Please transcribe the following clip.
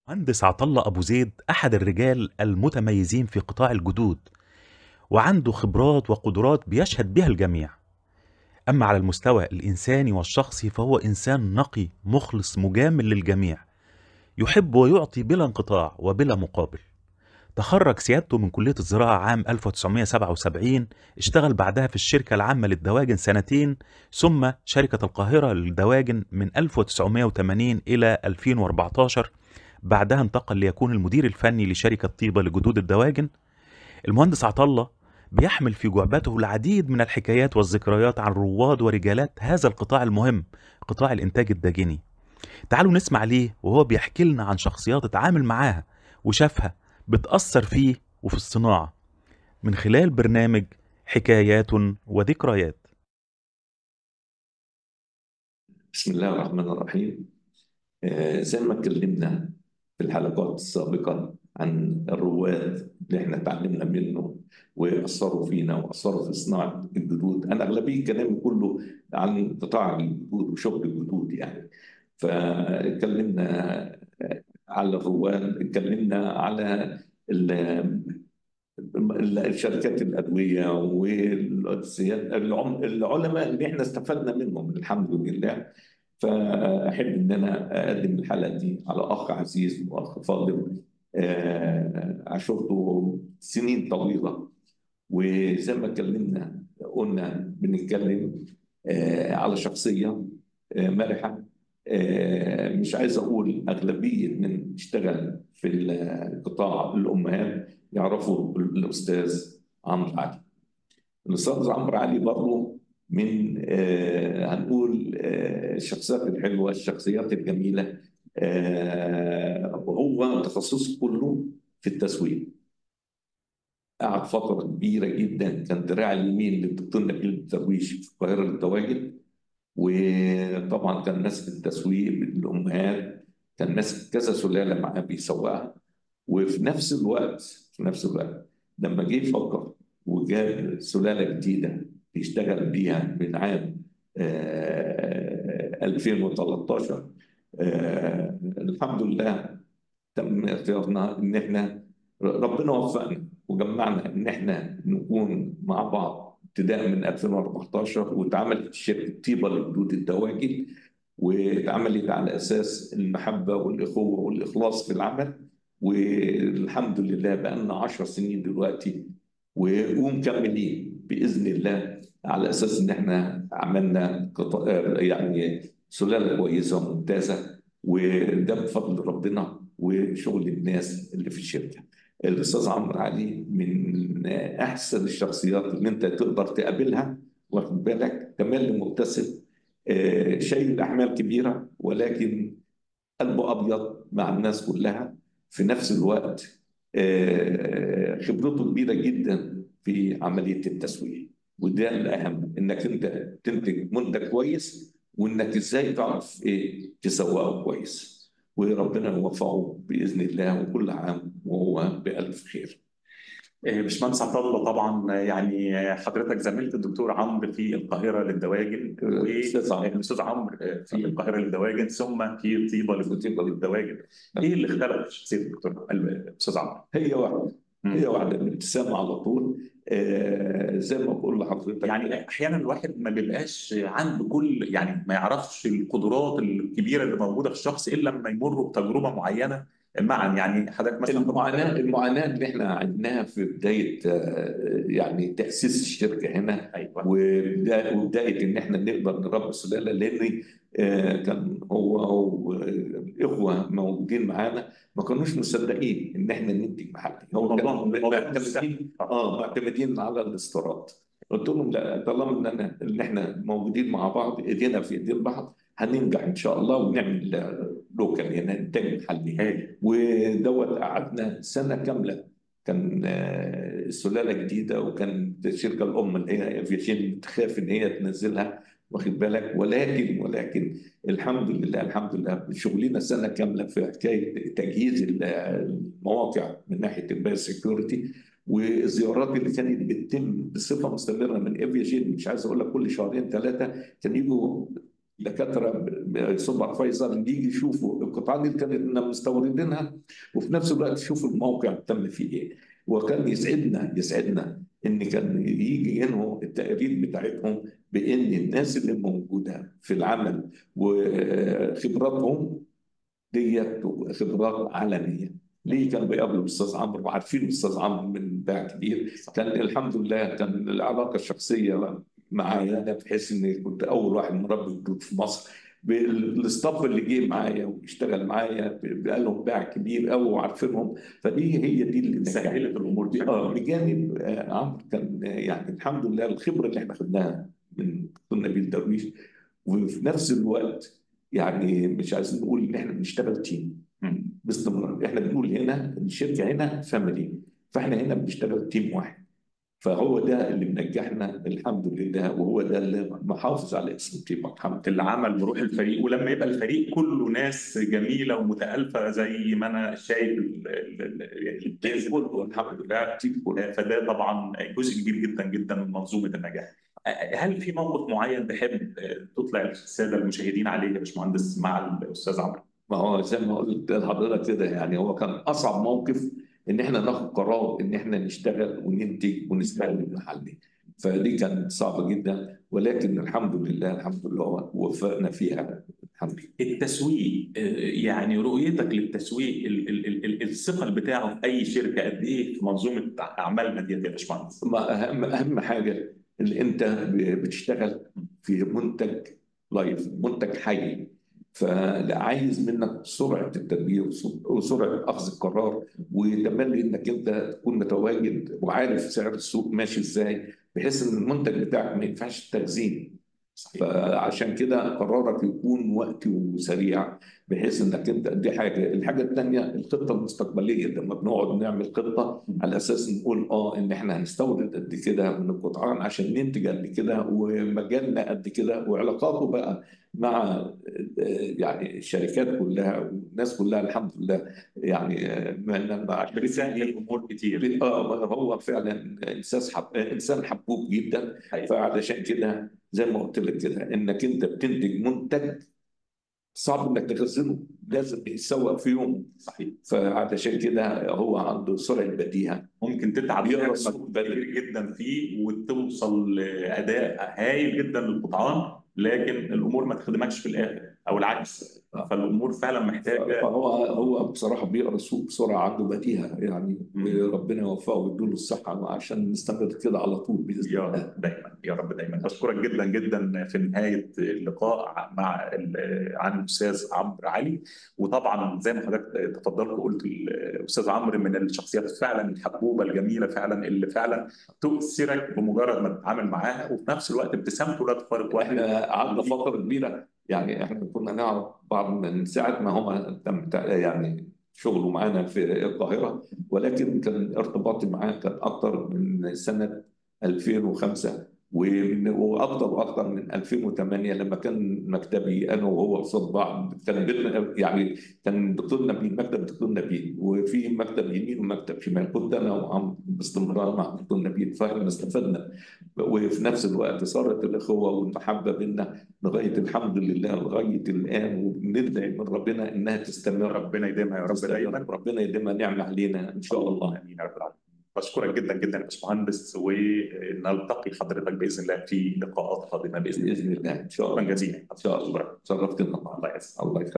مهندس عطلة أبو زيد أحد الرجال المتميزين في قطاع الجدود وعنده خبرات وقدرات بيشهد بها الجميع أما على المستوى الإنساني والشخصي فهو إنسان نقي مخلص مجامل للجميع يحب ويعطي بلا انقطاع وبلا مقابل تخرج سيادته من كلية الزراعة عام 1977 اشتغل بعدها في الشركة العامة للدواجن سنتين ثم شركة القاهرة للدواجن من 1980 إلى 2014 بعدها انتقل ليكون المدير الفني لشركة طيبة لجدود الدواجن المهندس عطلة بيحمل في جعبته العديد من الحكايات والذكريات عن رواد ورجالات هذا القطاع المهم قطاع الإنتاج الداجني تعالوا نسمع ليه وهو بيحكي لنا عن شخصيات اتعامل معاها وشافها بتأثر فيه وفي الصناعة من خلال برنامج حكايات وذكريات بسم الله الرحمن الرحيم آه، زي ما اتكلمنا في الحلقات السابقة عن الرواد اللي احنا اتعلمنا منه وأثروا فينا وأثروا في صناعة الجدود أنا أغلبية كلامي كله عن قطاع الجدود وشغل الجدود يعني فاتكلمنا على الرواد اتكلمنا على ال- الشركات الأدوية والعلماء اللي احنا استفدنا منهم الحمد لله فأحب إن أنا أقدم الحلقة دي على أخ عزيز وأخ فاضل آه، عشرته سنين طويلة وزي ما اتكلمنا قلنا بنتكلم آه، على شخصية آه، مرحة آه، مش عايز أقول أغلبية من اشتغل في القطاع الأمهات يعرفوا الأستاذ عمرو علي الأستاذ عمرو علي برضه من آه، هنقول آه، الشخصيات الحلوة الشخصيات الجميلة آه، وهو تخصصه كله في التسويق قعد فترة كبيرة جدا كان دراع اليمين للدكتور نبيل الدرويش في القاهرة للدواجن وطبعا كان ماسك التسويق للأمهات كان ماسك كذا سلالة معاه بيسوقها وفي نفس الوقت في نفس الوقت لما جه يفكر وجاب سلالة جديدة يشتغل بيها من عام آه، 2013 آه، الحمد لله تم اختيارنا ان احنا ربنا وفقنا وجمعنا ان احنا نكون مع بعض ابتداء من 2014 واتعملت شركه طيبه لجدود الدواجن واتعملت على اساس المحبه والاخوه والاخلاص في العمل والحمد لله بقى لنا 10 سنين دلوقتي و- ومكملين باذن الله على اساس ان احنا عملنا قط- يعني سلاله كويسه وممتازه وده بفضل ربنا وشغل الناس اللي في الشركه. الاستاذ عمرو علي من احسن الشخصيات اللي انت تقدر تقابلها واخد بالك تملي مبتسم آه، شايل احمال كبيره ولكن قلبه ابيض مع الناس كلها في نفس الوقت آه، خبرته كبيره جدا في عمليه التسويق وده الاهم انك انت تنتج منتج كويس وانك ازاي تعرف ايه تسوقه كويس وربنا يوفقه باذن الله وكل عام وهو بالف خير آه، باشمهندس عبد الله طبعا آه، يعني آه، حضرتك زميلت الدكتور عمرو في القاهره للدواجن أستاذ عمرو. والاستاذ عمرو آه، في القاهره للدواجن ثم في طيبه للدواجن ايه اللي اختلف في شخصيه الدكتور الاستاذ عمرو؟ هي واحده مم. هي واحده الابتسامه على طول آه زي ما بقول لحضرتك يعني احيانا الواحد ما بيبقاش عنده كل يعني ما يعرفش القدرات الكبيره اللي موجوده في الشخص الا لما يمر بتجربه معينه معا يعني حضرتك مثلا المعاناه المعاناه اللي احنا عندناها في بدايه آه، يعني تاسيس الشركه هنا ايوه وبدا- وبدايه ان احنا نقدر نربي سلاله لان آه، كان هو والاخوه موجودين معانا ما كانوش مصدقين ان احنا ننتج محلي هو الموضوع- كانوا الموضوع معتمدين اه معتمدين على الاستيراد قلت لهم لا طالما ان انا ان احنا موجودين مع بعض ايدينا في ايدين بعض هننجح ان شاء الله ونعمل آه، لوكال يعني انتاج محلي هايل. ودوت قعدنا سنه كامله كان آه، السلاله جديده وكان الشركه الام اللي هي افيشن تخاف ان هي تنزلها واخد بالك ولكن ولكن الحمد لله الحمد لله شغلنا سنه كامله في حكايه تجهيز ال- المواقع من ناحيه البايو سكيورتي والزيارات اللي كانت بتتم بصفه مستمره من افيشن مش عايز اقول لك كل شهرين ثلاثه كان يجوا دكاتره سوبرفايزر اللي يجي يشوفوا القطعه دي كانت مستوردينها وفي نفس الوقت يشوفوا الموقع تم فيه ايه وكان يسعدنا يسعدنا ان كان يجي ينهوا التقارير بتاعتهم بان الناس اللي موجوده في العمل وخبراتهم ديت خبرات عالميه ليه كانوا بيقابلوا الاستاذ عمرو وعارفين الاستاذ عمرو من باع كبير كان الحمد لله كان العلاقه الشخصيه معايا انا بحيث اني كنت اول واحد مربي جدود في مصر الاستاف اللي جه معايا واشتغل معايا بقى لهم باع كبير قوي وعارفينهم فدي هي دي اللي سهلت الامور دي اه بجانب آه عمرو كان يعني الحمد لله الخبره اللي احنا خدناها من دكتور نبيل درويش وفي نفس الوقت يعني مش عايزين نقول ان احنا بنشتغل تيم باستمرار احنا بنقول هنا الشركه هنا فاميلي فاحنا هنا بنشتغل تيم واحد فهو ده اللي منجحنا الحمد لله وهو ده اللي محافظ على اسم تيم الحمد اللي عمل بروح الفريق ولما يبقى الفريق كله ناس جميله ومتالفه زي ما انا شايف التيم كله الحمد لله التيم كله فده طبعا جزء كبير جدا جدا من منظومه النجاح. هل في موقف معين تحب تطلع الساده المشاهدين عليه يا باشمهندس مع الاستاذ عمرو؟ ما هو زي ما قلت لحضرتك كده يعني هو كان اصعب موقف ان احنا ناخد قرار ان احنا نشتغل وننتج ونستخدم محلي فدي كانت صعبه جدا ولكن الحمد لله الحمد لله وفقنا فيها الحمد لله التسويق يعني رؤيتك للتسويق الثقل بتاعه في اي شركه قد ايه في منظومه اعمالنا ديت يا باشمهندس؟ ما اهم اهم حاجه اللي انت بتشتغل في منتج لايف منتج حي فعايز منك سرعه التدبير وسرعه اخذ القرار وتملي انك انت تكون متواجد وعارف سعر السوق ماشي ازاي بحيث ان المنتج بتاعك ما ينفعش تخزين فعشان كده قرارك يكون وقتي وسريع بحيث انك انت دي حاجه، الحاجه الثانيه الخطه المستقبليه لما بنقعد نعمل خطه على اساس نقول اه ان احنا هنستورد قد كده من القطعان عشان ننتج قد كده ومجالنا قد كده وعلاقاته بقى مع يعني الشركات كلها والناس كلها الحمد لله يعني مع بتسهل الامور كتير اه هو فعلا انسان حب... انسان حبوب جدا فعلشان كده زي ما قلت لك كده انك انت بتنتج منتج صعب انك تخزنه لازم يتسوق في يوم صحيح فعلشان كده هو عنده سرعه بديهه ممكن تتعب يقرا كتير جدا فيه وتوصل لاداء هايل جدا للقطعان لكن الامور ما تخدمكش في الاخر او العكس فالامور فعلا محتاجه فهو هو بصراحه بيقرا السوق بسرعه عنده بديهه يعني ربنا يوفقه ويديله الصحه عشان نستمر كده على طول باذن يا الله رب دايما يا رب دايما بشكرك جدا جدا في نهايه اللقاء مع عن الاستاذ عمرو علي وطبعا زي ما حضرتك تفضلت وقلت الاستاذ عمرو من الشخصيات فعلا الحبوبه الجميله فعلا اللي فعلا تؤثرك بمجرد ما تتعامل معاها وفي نفس الوقت ابتسامته لا تفارق واحد احنا قعدنا فتره كبيره يعني احنا كنا نعرف بعض من ساعه ما هو تم يعني شغله معانا في القاهره ولكن كان ارتباطي معاه كان اكتر من سنه 2005 ومن واكتر واكتر من 2008 لما كان مكتبي انا وهو قصاد بعض كان بينا يعني كان دكتور نبيل مكتب دكتور نبيل وفي مكتب يمين ومكتب شمال كنت انا وعم باستمرار مع دكتور نبيل فاحنا استفدنا وفي نفس الوقت صارت الاخوه والمحبه بينا لغايه الحمد لله لغايه الان وبندعي من ربنا انها تستمر ربنا يديمها يا رب دايما ربنا يديمها نعمه علينا ان شاء الله امين يا رب العالمين بشكرك جدا جدا يا باشمهندس ونلتقي حضرتك باذن الله في لقاءات قادمه باذن الله باذن الله ان شاء الله شكرا جزيلا ان شاء الله شرفتنا الله يسعدك الله يخليك